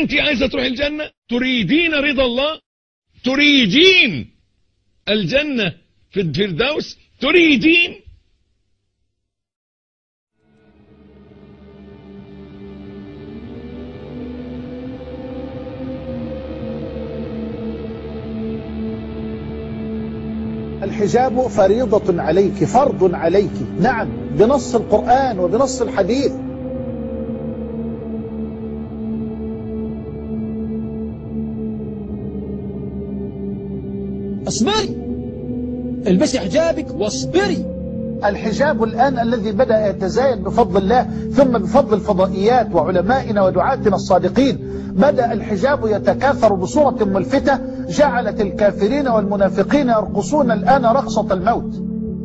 انت عايزة تروح الجنة تريدين رضا الله تريدين الجنة في الفردوس تريدين الحجاب فريضة عليك فرض عليك نعم بنص القرآن وبنص الحديث اصبري البسي حجابك واصبري الحجاب الآن الذي بدأ يتزايد بفضل الله ثم بفضل الفضائيات وعلمائنا ودعاتنا الصادقين بدأ الحجاب يتكاثر بصورة ملفتة جعلت الكافرين والمنافقين يرقصون الآن رقصة الموت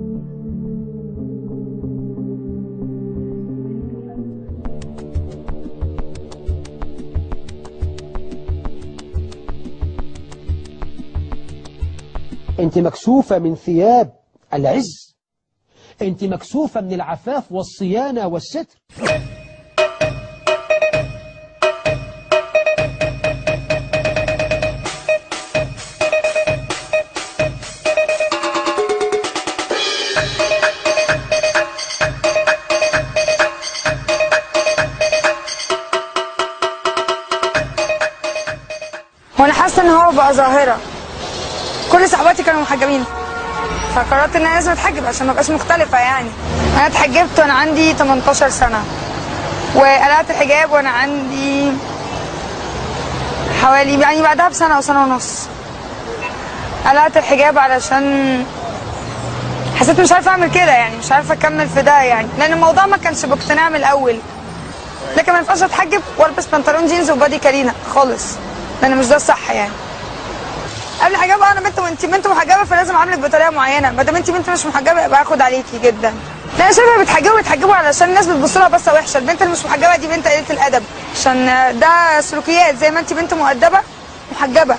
انت مكسوفة من ثياب العز انت مكسوفة من العفاف والصيانة والستر وانا حاسه ان هو بقى ظاهره كل صحباتي كانوا محجبين فقررت ان انا لازم اتحجب عشان ما ابقاش مختلفه يعني انا اتحجبت وانا عندي 18 سنه وقلعت الحجاب وانا عندي حوالي يعني بعدها بسنه او سنه ونص قلعت الحجاب علشان حسيت مش عارفه اعمل كده يعني مش عارفه اكمل في ده يعني لان الموضوع ما كانش باقتناع من الاول لكن ما ينفعش اتحجب والبس بنطلون جينز وبادي كارينا خالص لان مش ده الصح يعني قبل الحجاب انا بنت وانت بنت محجبه فلازم اعاملك بطريقه معينه ما دام انت بنت مش محجبه يبقى اخد عليكي جدا لا انا شايفه بتحجبوا بتحجبوا علشان الناس بتبص لها بصه وحشه البنت اللي مش محجبه دي بنت قليله الادب عشان ده سلوكيات زي ما انت بنت مؤدبه محجبه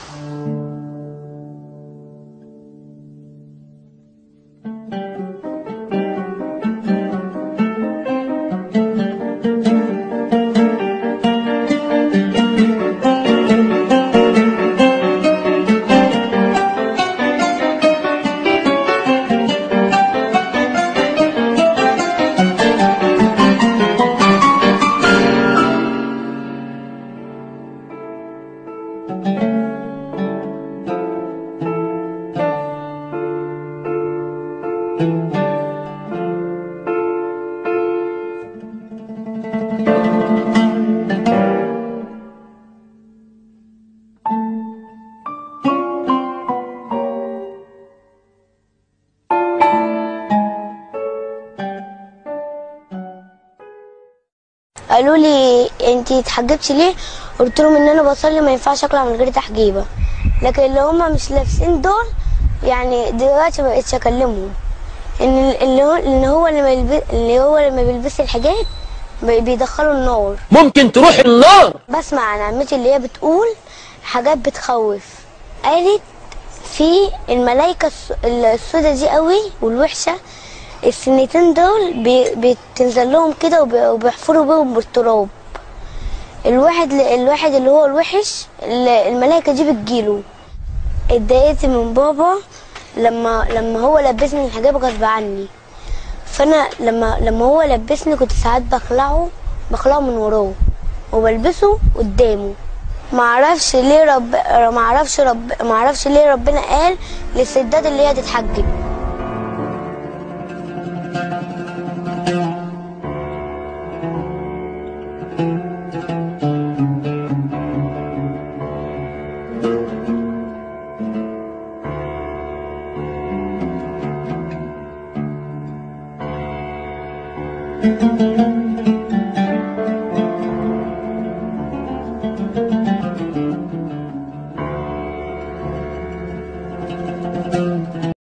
قالوا لي انت اتحجبتي ليه قلت لهم ان انا بصلي ما ينفعش اقلع من غير تحجيبه لكن اللي هم مش لابسين دول يعني دلوقتي ما بقتش اكلمهم ان اللي هو ان هو لما يلبس اللي هو لما بيلبس الحجاب بي- بيدخلوا النار ممكن تروح النار بسمع عن عمتي اللي هي بتقول حاجات بتخوف قالت في الملايكة الس- السودة دي قوي والوحشة السنتين دول بي- بتنزل لهم كده وبي- وبيحفروا بيهم بالتراب الواحد الواحد اللي هو الوحش ال- الملايكة دي بتجيله اتضايقت من بابا لما لما هو لبسني الحجاب غصب عني فانا لما لما هو لبسني كنت ساعات بخلعه بخلعه من وراه وبلبسه قدامه ما اعرفش ليه رب ما اعرفش رب ما اعرفش ليه ربنا قال للستات اللي هي تتحجب thank you